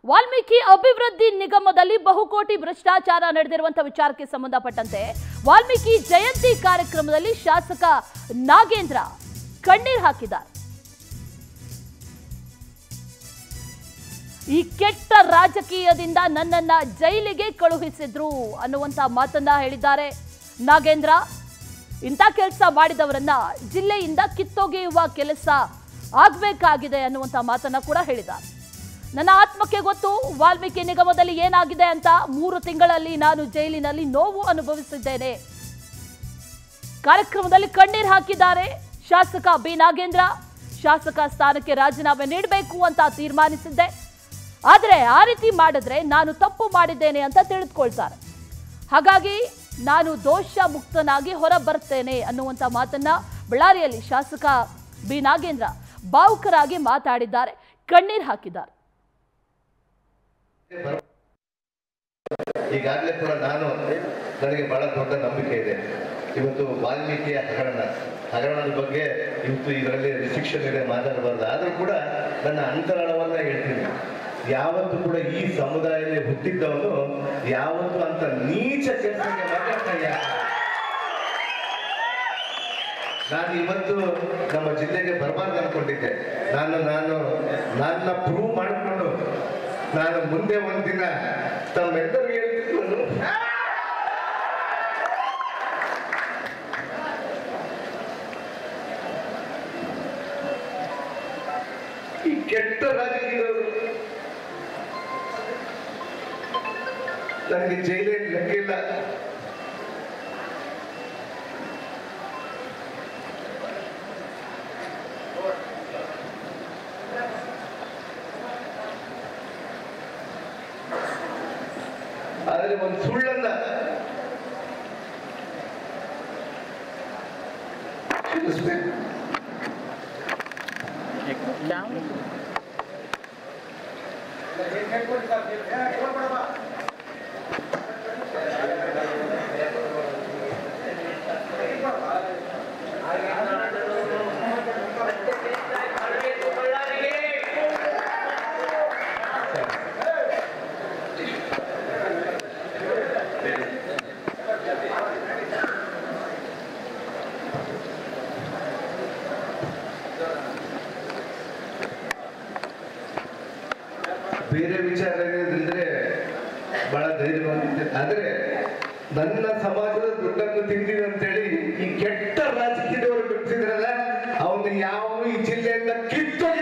ವಾಲ್ಮೀಕಿ ಅಭಿವೃದ್ಧಿ ನಿಗಮದಲ್ಲಿ ಬಹುಕೋಟಿ ಭ್ರಷ್ಟಾಚಾರ ನಡೆದಿರುವಂತಹ ವಿಚಾರಕ್ಕೆ ಸಂಬಂಧಪಟ್ಟಂತೆ ವಾಲ್ಮೀಕಿ ಜಯಂತಿ ಕಾರ್ಯಕ್ರಮದಲ್ಲಿ ಶಾಸಕ ನಾಗೇಂದ್ರ ಕಣ್ಣೀರ್ ಹಾಕಿದ್ದಾರೆ ಈ ಕೆಟ್ಟ ರಾಜಕೀಯದಿಂದ ನನ್ನನ್ನ ಜೈಲಿಗೆ ಕಳುಹಿಸಿದ್ರು ಅನ್ನುವಂತ ಮಾತನ್ನ ಹೇಳಿದ್ದಾರೆ ನಾಗೇಂದ್ರ ಇಂಥ ಕೆಲಸ ಮಾಡಿದವರನ್ನ ಜಿಲ್ಲೆಯಿಂದ ಕಿತ್ತೊಗೆಯುವ ಕೆಲಸ ಆಗ್ಬೇಕಾಗಿದೆ ಅನ್ನುವಂತ ಮಾತನ್ನ ಕೂಡ ಹೇಳಿದ್ದಾರೆ ನನ್ನ ಆತ್ಮಕ್ಕೆ ಗೊತ್ತು ವಾಲ್ಮೀಕಿ ನಿಗಮದಲ್ಲಿ ಏನಾಗಿದೆ ಅಂತ ಮೂರು ತಿಂಗಳಲ್ಲಿ ನಾನು ಜೈಲಿನಲ್ಲಿ ನೋವು ಅನುಭವಿಸಿದ್ದೇನೆ ಕಾರ್ಯಕ್ರಮದಲ್ಲಿ ಕಣ್ಣೀರ್ ಹಾಕಿದ್ದಾರೆ ಶಾಸಕ ಬಿ ನಾಗೇಂದ್ರ ಶಾಸಕ ಸ್ಥಾನಕ್ಕೆ ರಾಜೀನಾಮೆ ನೀಡಬೇಕು ಅಂತ ತೀರ್ಮಾನಿಸಿದ್ದೆ ಆದರೆ ಆ ರೀತಿ ಮಾಡಿದ್ರೆ ನಾನು ತಪ್ಪು ಮಾಡಿದ್ದೇನೆ ಅಂತ ತಿಳಿದುಕೊಳ್ತಾರೆ ಹಾಗಾಗಿ ನಾನು ದೋಷ ಮುಕ್ತನಾಗಿ ಹೊರ ಬರ್ತೇನೆ ಅನ್ನುವಂಥ ಮಾತನ್ನ ಬಳ್ಳಾರಿಯಲ್ಲಿ ಶಾಸಕ ಬಿ ನಾಗೇಂದ್ರ ಭಾವುಕರಾಗಿ ಮಾತಾಡಿದ್ದಾರೆ ಕಣ್ಣೀರ್ ಹಾಕಿದ್ದಾರೆ ಈಗಾಗಲೇ ಕೂಡ ನಾನು ನನಗೆ ಬಹಳ ದೊಡ್ಡ ನಂಬಿಕೆ ಇದೆ ಇವತ್ತು ವಾಲ್ಮೀಕಿಯ ಹಗರಣ ಹಗರಣದ ಬಗ್ಗೆ ಇವತ್ತು ಇದರಲ್ಲಿ ರಿಸ್ಟ್ರಿಕ್ಷನ್ ಇದೆ ಮಾತಾಡಬಾರ್ದು ಆದರೂ ಕೂಡ ನನ್ನ ಅಂತರಾಳವನ್ನ ಹೇಳ್ತೀನಿ ಯಾವತ್ತು ಕೂಡ ಈ ಸಮುದಾಯದಲ್ಲಿ ಹುಟ್ಟಿದ್ದವನು ಯಾವತ್ತು ಅಂತ ನೀಚ ಕೆಲಸಕ್ಕೆ ಮಾತ್ರ ಕೈ ಹಾಕಲ್ಲ. ನಾನು ಇವತ್ತು ನಮ್ಮ ಜಿಲ್ಲೆಗೆ ಬರಬಾರ್ದು ಅನ್ಕೊಂಡಿದ್ದೆ ನಾನು ನಾನು ನನ್ನ ಪ್ರೂವ್ ಮಾಡಿಕೊಂಡು ನಾನು ಮುಂದೆ ಒಂದಿನ ತಮ್ಮೆಲ್ಲರಿಗೂ ಹೇಳ್ತಿದ್ದು ಈ ಕೆಟ್ಟ ರಾಜಕೀಯದವರು ನನಗೆ ಜೈಲೇನು ಲೆಕ್ಕಿಲ್ಲ ಆದರೆ ಒಂದು ಸುಳ್ಳನ್ನ ತಿಳಿಸ್ಬೇಕು ಬೇರೆ ವಿಚಾರ ಏನಿದ್ರೆ ಬಹಳ ಧೈರ್ಯವಾಗಿದ್ದೆ ಆದ್ರೆ ನನ್ನ ಸಮಾಜದ ದುಡ್ಡನ್ನು ತಿಂದಿದೆ ಅಂತೇಳಿ ಈ ಕೆಟ್ಟ ರಾಜಕೀಯದವರು ಬಿಟ್ಟಿದ್ರಲ್ಲ ಅವನು ಯಾವ ಈ ಜಿಲ್ಲೆಯಿಂದ ಕಿತ್ತು